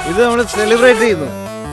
ഇത് നമ്മൾ സെലിബ്രേറ്റ് ചെയ്യുന്നു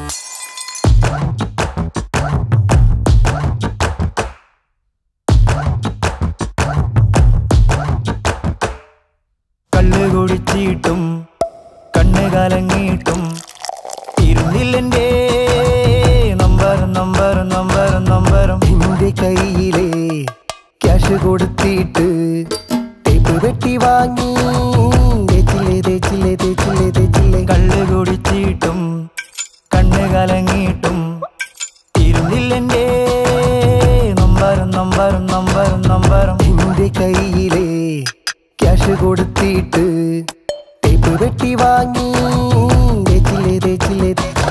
കള്ള് കുടിച്ചിട്ടും കണ്ണ് കലങ്ങിയിട്ടും ഇരുന്നില്ലെന്റെ നമ്പർ നമ്പർ നമ്പർ നമ്പറും എന്റെ കയ്യിലെ ക്യാഷ് കൊടുത്തിട്ട് ടേപ്പ് വെട്ടി വാങ്ങി തേച്ചില്ലേ തേച്ചില്ലേ തേച്ചില്ലേ തേച്ചില്ലേ കള്ള് കുടിച്ചിട്ടും കണ്ണ് കലങ്ങിയിട്ടും ഇരുന്നില്ലെന്റെ നമ്പർ നമ്പർ നമ്പർ നമ്പറും എന്റെ കയ്യിലെ ക്യാഷ് കൊടുത്തിട്ട് ടേപ്പ് വെട്ടി വാങ്ങി തേച്ചില്ലേ തേച്ചില്ലേ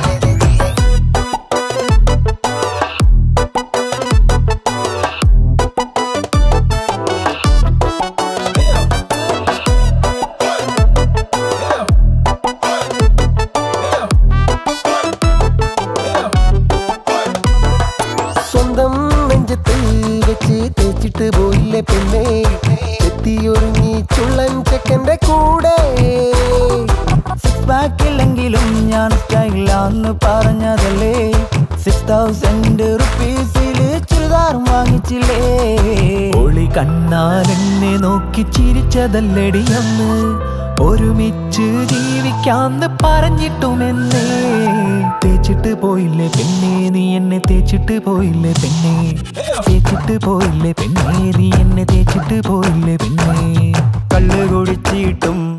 സ്വന്തം നെഞ്ചത്ത് വെച്ച് തേച്ചിട്ട് പോയില്ലേ പെണ്ണെ എത്തിയൊരുങ്ങി ചുള്ളൻ ചെക്കന്റെ കൂടെ സിക്സ് പാക്ക് ഇല്ലെങ്കിലും ഞാൻ സ്റ്റൈലാന്ന് പറഞ്ഞതല്ലേ സിക്സ് തൗസൻഡ് റുപ്പീസില് ചുരിദാറും വാങ്ങിച്ചില്ലേ ഒളി കണ്ണാൽ എന്നെ നോക്കി ചിരിച്ചതല്ലടി അന്ന് ഒരുമിച്ച് ജീവിക്കാന്ന് പറഞ്ഞിട്ടുമെന്നേ തേച്ചിട്ട് പോയില്ലേ പെണ്ണേ നീ എന്നെ തേച്ചിട്ട് പോയില്ലേ പെണ്ണേ തേച്ചിട്ട് പോയില്ലേ പെണ്ണേ നീ എന്നെ തേച്ചിട്ട് പോയില്ലേ പെണ്ണേ കള്ള് കുടിച്ചിട്ടും